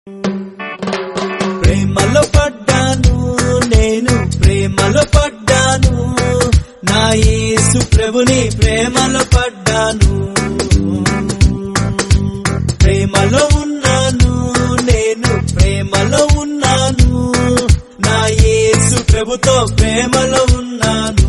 ప్రేమలో పడ్డాను నేను ప్రేమలో పడ్డాను నా యేసు ప్రభుని ప్రేమలో పడ్డాను ప్రేమలో ఉన్నాను నేను ప్రేమలో ఉన్నాను నా యేసు ప్రభుతో ప్రేమలో ఉన్నాను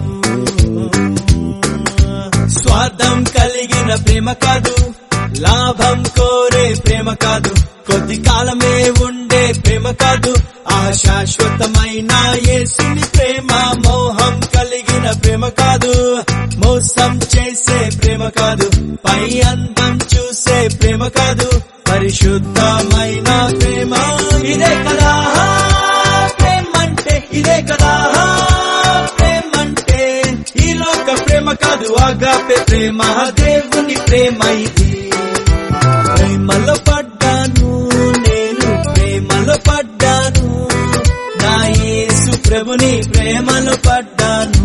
స్వార్థం కలిగిన ప్రేమ కాదు లాభం కోరే ప్రేమ కాదు కొద్ది కాలమే ఉండే ప్రేమ కాదు ఆ శాశ్వతమైన యేసుని ప్రేమ మోహం కలిగిన ప్రేమ కాదు మోసం చేసే ప్రేమ కాదు పై అందం చూసే ప్రేమ కాదు పరిశుద్ధమైన ప్రేమ ఇదే కదా ప్రేమంటే ఇదే కదా ప్రేమంటే ఈ లోక ప్రేమ కాదు ఆగాపే ప్రేమ దేవుని ప్రేమ ఇది ప్రేమలో పడ్డాను నేను ప్రేమలో పడ్డాను నా యేసు ప్రభుని ప్రేమలో పడ్డాను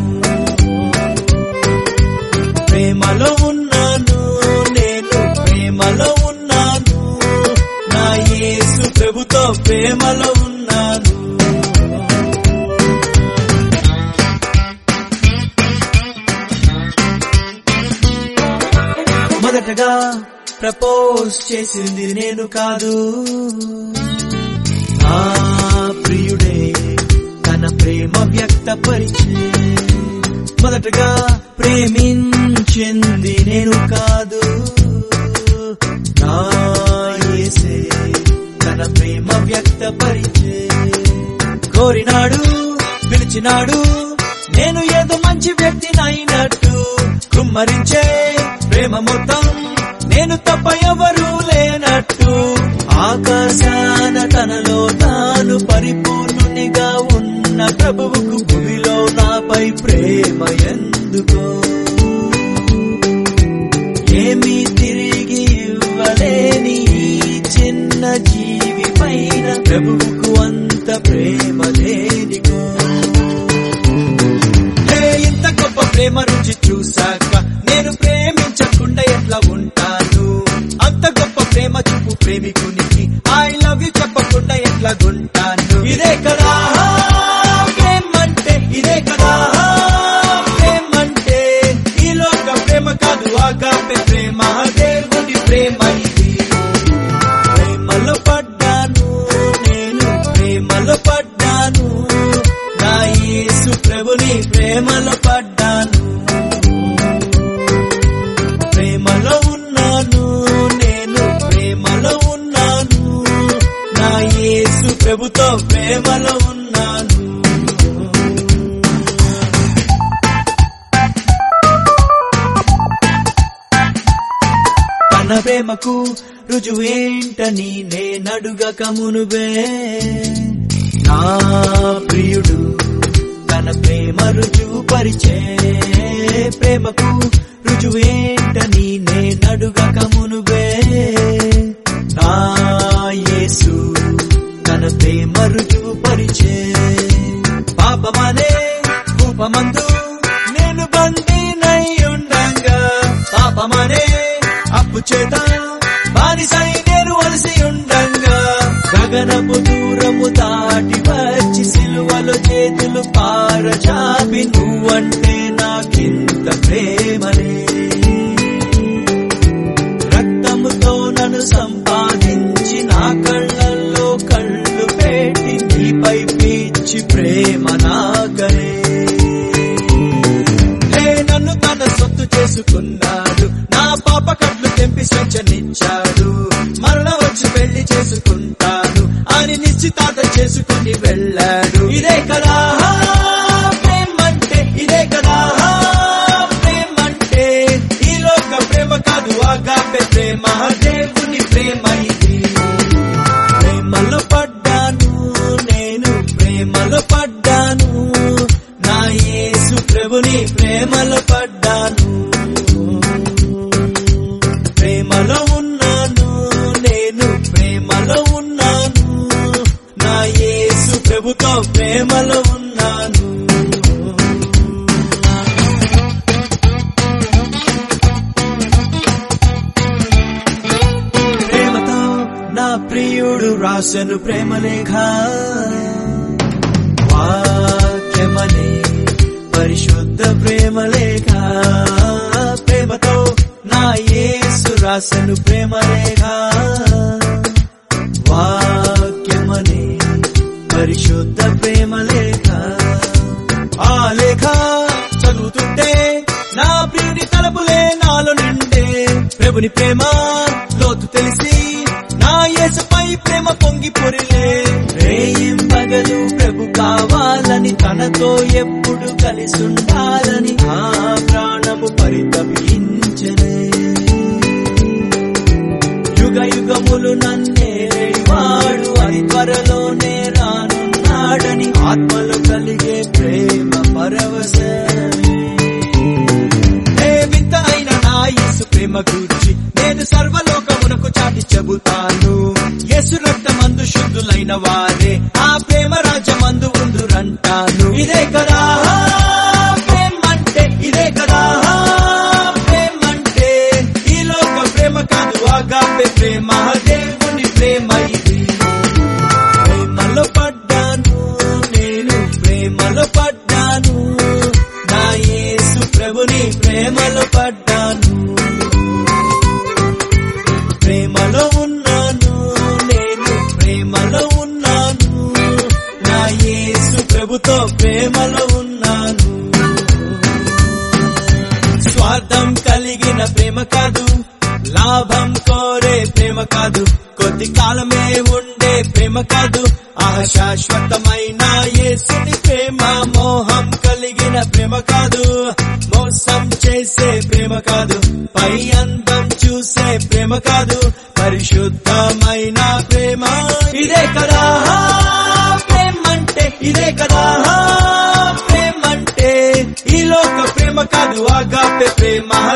ప్రేమలో ఉన్నాను నేను ప్రేమలో ఉన్నాను నా యేసు ప్రభుతో ప్రేమలో ఉన్నాను మొదటగా ప్రపోజ్ చేసింది నేను కాదు నా ప్రియుడే తన ప్రేమ వ్యక్తపరిచే మొదటగా ప్రేమించింది నేను కాదు నా యేసే తన ప్రేమ వ్యక్తపరిచే కోరినాడు పిలిచినాడు నేను ఏదో మంచి వ్యక్తినైనట్టు కుమ్మరించే ప్రేమ మొత్తం నేను తప్ప ఎవరూ లేనట్టు ఆకాశాన తనలో తాను పరిపూర్ణునిగా ఉన్న ప్రభువుకు భూమిలో నాపై ప్రేమ ఎందుకో ఏమీ తిరిగి ఇవ్వలేని ఈ చిన్న జీవి పైన ప్రభువుకు అంత ప్రేమ దేనికో హే, ఇంత గొప్ప ప్రేమ రుచి చూశాక నేను ప్రేమించకుండా ఎట్లా ఉంటాను అంత గొప్ప ప్రేమ చూపు ప్రేమికునికి ఐ లవ్ యు చెప్పకుండా ఎట్లా ఉంటాను ఇదే కదా ప్రేమంటే ఇదే కదా ప్రేమంటే ఈ లోక ప్రేమ కాదు ఆగాపే ప్రేమ దేవుని ప్రేమ ఇది ప్రేమలో పడ్డాను నేను ప్రేమలో పడ్డాను నా యేసు ప్రభుని ప్రేమలో పడ్డాను ప్రేమలో ఉన్నాను నేను ప్రేమలో ఉన్నాను నా యేసు ప్రభుతో ప్రేమలో ఉన్నాను తన ప్రేమకు రుజువేంటని నేనడుగక మునుబే నా ప్రియుడు తన ప్రేమ రుజువు పరిచే ప్రేమకు రుజువేంటని నేనడుగక మునుబే నా యేసు తన ప్రేమ రుజువు పరిచే పాపమనే రూపమందు నేను బందీనై ఉండంగా పాపమనే అప్పు చేత బానిసై నేను అలసి ఉండంగా గగనపు దూరము దాటి వచ్చి సిలువలో చేతులు పారచాపి నువ్వంటే నాకింత ప్రేమలే రక్తముతో నన్ను సంపాదించి నా కళ్ళల్లో కళ్ళు పెట్టి నీపై పీచి ప్రేమ నాగలే లే నన్ను తన సొత్తు చేసుకున్నాడు నా పాప కట్లు తెంపి స్వేచ్ఛనిచ్చాడు మరణ వచ్చి పెళ్లి చేసుకుంటాను అని నిశ్చితార్థ చేసుకుని వెళ్ళాడు ఇదే కదా ప్రేమంటే ఇదే కదా ప్రేమంటే ఈ లోక ప్రేమ కాదు ఆగాపే ప్రేమ దేవుని ప్రేమ ఇది ప్రేమలో పడ్డాను నేను ప్రేమలో పడ్డాను నా యేసు ప్రభుని ప్రేమలో పడ్డాను ప్రేమలో ఉన్నాను నేను ప్రేమలో ఉన్నాను నా యేసు ప్రభుతో ప్రేమలో ఉన్నాను ప్రేమతో నా ప్రియుడు రా రాసెను ప్రేమ లేఖ వాక్యమనే పరిశుద్ధ ప్రేమ లేఖ ప్రేమతో నా యేసు రాసెను ప్రేమ లేఖ వాక్యమనే పరిశుద్ధ ప్రేమ లేఖ ఆ లేఖ చదువుతుంటే నా ప్రియుని తలపులే నాలో నిండే ప్రభుని ప్రేమ లోతు తెలిసి నా యేసుపై ప్రేమ పొంగి పొరిలే రేయిం పగలు ప్రభు కావాలని తనతో ఎప్పుడు కలిసి ఉండాలని ఆ ప్రాణము పరితపించలే యుగ యుగములు నన్నే వాడు అది త్వరలోనే రానున్నాడని ఆత్మలు కలిగే ప్రేమ పరవశమే ఏ వింత అయిన నా యేసు ప్రేమ గూర్చి నేను సర్వలోకమునకు చాటి చెబుతాను యేసు రక్తమందు శుద్ధులైన వారే ఆ ప్రేమ రాజ్యమందు ఉందురంటాను ఇదే కదా ప్రేమంటే ఇదే కదా ప్రేమంటే ఈ లోక ప్రేమ కాదు ఆగాపే ప్రేమ దేవుని ప్రేమ ఇది ప్రేమలో పడ్డాను నేను ప్రేమలో పడ్డాను నా యేసు ప్రభుని ప్రేమలో పడ్డాను ప్రేమలో ఉన్నాను నేను ప్రేమలో ఉన్నాను నా యేసు ప్రభుతో ప్రేమలో ఉన్నాను స్వార్థం కలిగిన ప్రేమ కాదు లాభం కోరే ప్రేమ కాదు కొద్ది కాలమే ఉండే ప్రేమ కాదు ఆ శాశ్వతమైన యేసుని ప్రేమ మోహం కలిగిన ప్రేమ కాదు మోసం చేసే ప్రేమ కాదు పై అందం చూసే ప్రేమ కాదు పరిశుద్ధమైన ప్రేమ ఇదే కదా ప్రేమంటే ఇదే కదా ప్రేమంటే ఈ లోక ప్రేమ కాదు ఆగాపే ప్రేమ